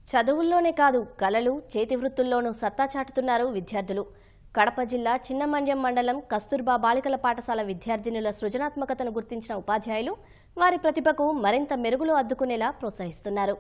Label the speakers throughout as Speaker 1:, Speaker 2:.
Speaker 1: చదువుల్లోనే కాదు కళలు చేతి వృత్తుల్లోనూ సత్తా చాటుతున్నారు విద్యార్థులు కడప జిల్లా చిన్నమండ్యం మండలం కస్తూర్బా బాలికల పాఠశాల విద్యార్థినుల సృజనాత్మకతను గుర్తించిన ఉపాధ్యాయులు వారి ప్రతిభకు మరింత మెరుగులు అద్దుకునేలా ప్రోత్సహిస్తున్నారు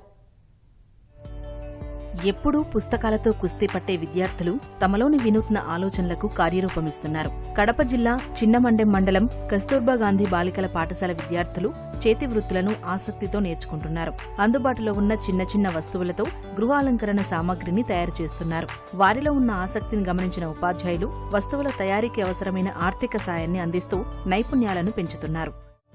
Speaker 2: ఎప్పుడూ పుస్తకాలతో కుస్తీ పట్టే విద్యార్థులు తమలోని వినూత్న ఆలోచనలకు కార్యరూపమిస్తున్నారు కడప జిల్లా చిన్నమండెం మండలం కస్తూర్బా గాంధీ బాలికల పాఠశాల విద్యార్థులు చేతి వృత్తులను ఆసక్తితో నేర్చుకుంటున్నారు అందుబాటులో ఉన్న చిన్న చిన్న వస్తువులతో గృహాలంకరణ సామాగ్రిని తయారు చేస్తున్నారు వారిలో ఉన్న ఆసక్తిని గమనించిన ఉపాధ్యాయులు వస్తువుల తయారీకి అవసరమైన ఆర్థిక సాయాన్ని అందిస్తూ నైపుణ్యాలను పెంచుతున్నారు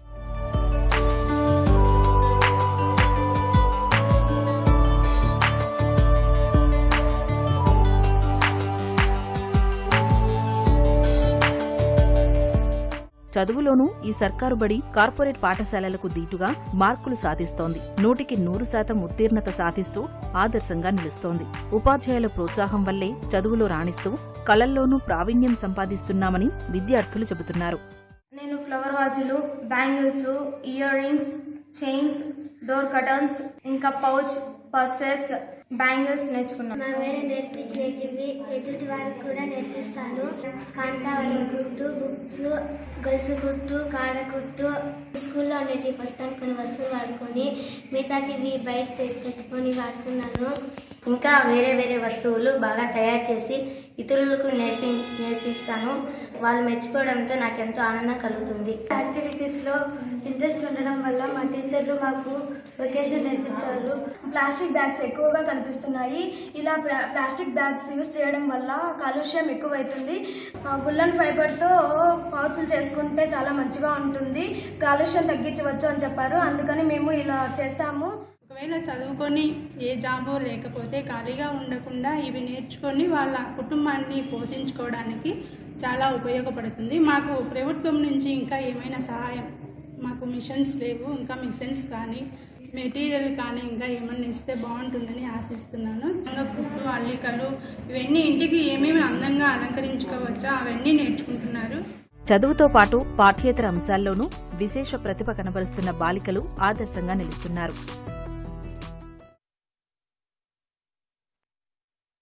Speaker 2: చదువులోనూ ఈ సర్కారు బడి కార్పొరేట్ పాఠశాలలకు దీటుగా మార్కులు సాధిస్తోంది నూటికి నూరు శాతం ఉత్తీర్ణత సాధిస్తూ ఆదర్శంగా నిలుస్తోంది ఉపాధ్యాయుల ప్రోత్సాహం వల్లే చదువులో రాణిస్తూ కళల్లోనూ ప్రావీణ్యం సంపాదిస్తున్నామని విద్యార్థులు చెబుతున్నారు
Speaker 3: నేను ఫ్లవర్ వాజులు bangles earrings chains door curtains ఇంకా పౌచ్ పర్సెస్ బ్యాంగిల్స్ నేర్చుకున్నాను
Speaker 4: మా వేరే నేర్పించినవి ఎదుటి వారికి కూడా నేర్పిస్తాను కాంతావళి గుట్టు బుక్స్ గొలుసు గుట్టు కాడ గుట్టు స్కూల్లో ఉండేటి ప్రస్తుతానికి కొన్ని వస్తువులు వాడుకొని మిగతాటివి బయట తె- తెచ్చుకొని వాడుకున్నాను ఇంకా వేరే వేరే వస్తువులు బాగా తయారు చేసి ఇతరులకు నేర్పి నేర్పిస్తాను వాళ్ళు మెచ్చుకోవడంతో నాకు ఎంతో ఆనందం కలుగుతుంది
Speaker 3: యాక్టివిటీస్లో ఇంట్రెస్ట్ ఉండడం వల్ల మా టీచర్లు మాకు లొకేషన్ నేర్పించారు ప్లాస్టిక్ బ్యాగ్స్ ఎక్కువగా కనిపిస్తున్నాయి ఇలా ప్లా- ప్లాస్టిక్ బ్యాగ్స్ యూస్ చేయడం వల్ల కాలుష్యం ఎక్కువైతుంది బుల్లన్ ఫైబర్తో పౌచులు చేసుకుంటే చాలా మంచిగా ఉంటుంది కాలుష్యం తగ్గించవచ్చు అని చెప్పారు అందుకని మేము ఇలా చేస్తాము
Speaker 5: ఒకవేళ చదువుకొని ఏ జాబో లేకపోతే ఖాళీగా ఉండకుండా ఇవి నేర్చుకొని వాళ్ళ కుటుంబాన్ని పోషించుకోవడానికి చాలా ఉపయోగపడుతుంది మాకు ప్రభుత్వం నుంచి ఇంకా ఏమైనా సహాయం మాకు మిషన్స్ లేవు ఇంకా మిషన్స్ కానీ మెటీరియల్ కానీ ఇంకా ఏమన్నా ఇస్తే బాగుంటుందని ఆశిస్తున్నాను ఇంకా కుట్టు అల్లికలు ఇవన్నీ ఇంటికి ఏమేమి అందంగా అలంకరించుకోవచ్చో అవన్నీ నేర్చుకుంటున్నారు
Speaker 2: చదువుతో పాటు పాఠ్యేతర అంశాల్లోనూ విశేష ప్రతిభ కనబరుస్తున్న బాలికలు ఆదర్శంగా నిలుస్తున్నారు